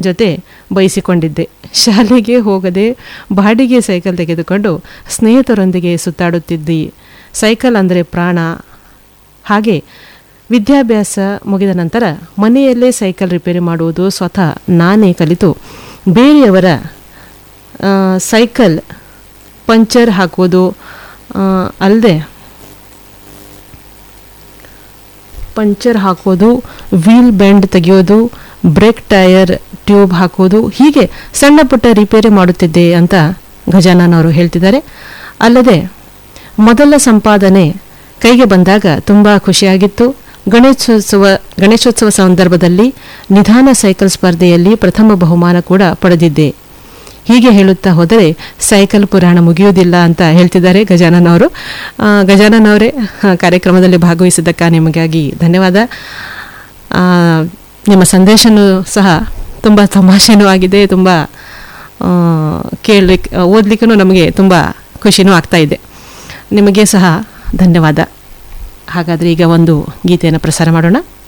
ಜೊತೆ ಬಯಸಿಕೊಂಡಿದ್ದೆ ಶಾಲೆಗೆ ಹೋಗದೆ ಬಾಡಿಗೆ ಸೈಕಲ್ ತೆಗೆದುಕೊಂಡು ಸ್ನೇಹಿತರೊಂದಿಗೆ ಸುತ್ತಾಡುತ್ತಿದ್ದಿ ಸೈಕಲ್ ಅಂದರೆ ಪ್ರಾಣ ಹಾಗೆ ವಿದ್ಯಾಭ್ಯಾಸ ಮುಗಿದ ನಂತರ ಮನೆಯಲ್ಲೇ ಸೈಕಲ್ ರಿಪೇರಿ ಮಾಡುವುದು ಸ್ವತಃ ನಾನೇ ಕಲಿತು ಬೇರೆಯವರ ಆ, ಸೈಕಲ್ ಪಂಚರ್ ಹಾಕುವುದು ಅಲ್ಲದೆ ಪಂಚರ್ ಹಾಕೋದು ವೀಲ್ ಬೆಂಡ್ ತೆಗೆಯೋದು ಬ್ರೇಕ್ ಟೈರ್ ಟ್ಯೂಬ್ ಹಾಕೋದು ಹೀಗೆ ಸಣ್ಣ ಪುಟ್ಟ ರಿಪೇರಿ ಮಾಡುತ್ತಿದ್ದೆ ಅಂತ ಗಜಾನನವರು ಹೇಳ್ತಿದ್ದಾರೆ ಅಲ್ಲದೆ ಮೊದಲ ಸಂಪಾದನೆ ಕೈಗೆ ಬಂದಾಗ ತುಂಬ ಖುಷಿಯಾಗಿತ್ತು ಗಣೇಶೋತ್ಸವ ಗಣೇಶೋತ್ಸವ ಸಂದರ್ಭದಲ್ಲಿ ನಿಧಾನ ಸೈಕಲ್ ಸ್ಪರ್ಧೆಯಲ್ಲಿ ಪ್ರಥಮ ಬಹುಮಾನ ಕೂಡ ಪಡೆದಿದ್ದೆ ಹೀಗೆ ಹೇಳುತ್ತಾ ಹೋದರೆ ಸೈಕಲ್ ಪುರಾಣ ಮುಗಿಯುವುದಿಲ್ಲ ಅಂತ ಹೇಳ್ತಿದ್ದಾರೆ ಗಜಾನನ್ ಅವರು ಆ, ಗಜಾನನ್ ಅವರೇ ಆ, ಕಾರ್ಯಕ್ರಮದಲ್ಲಿ ಭಾಗವಹಿಸಿದ್ದಕ್ಕ ನಿಮಗಾಗಿ ಧನ್ಯವಾದ ಆ, ನಿಮ್ಮ ಸಂದೇಶನೂ ಸಹ ತುಂಬ ತಮಾಷೆನೂ ಆಗಿದೆ ತುಂಬ ಕೇಳಲಿಕ್ಕೆ ಓದಲಿಕ್ಕೂ ನಮಗೆ ತುಂಬ ಖುಷಿನೂ ಆಗ್ತಾ ಇದೆ ನಿಮಗೆ ಸಹ ಧನ್ಯವಾದ ಹಾಗಾದರೆ ಈಗ ಒಂದು ಗೀತೆಯನ್ನು ಪ್ರಸಾರ ಮಾಡೋಣ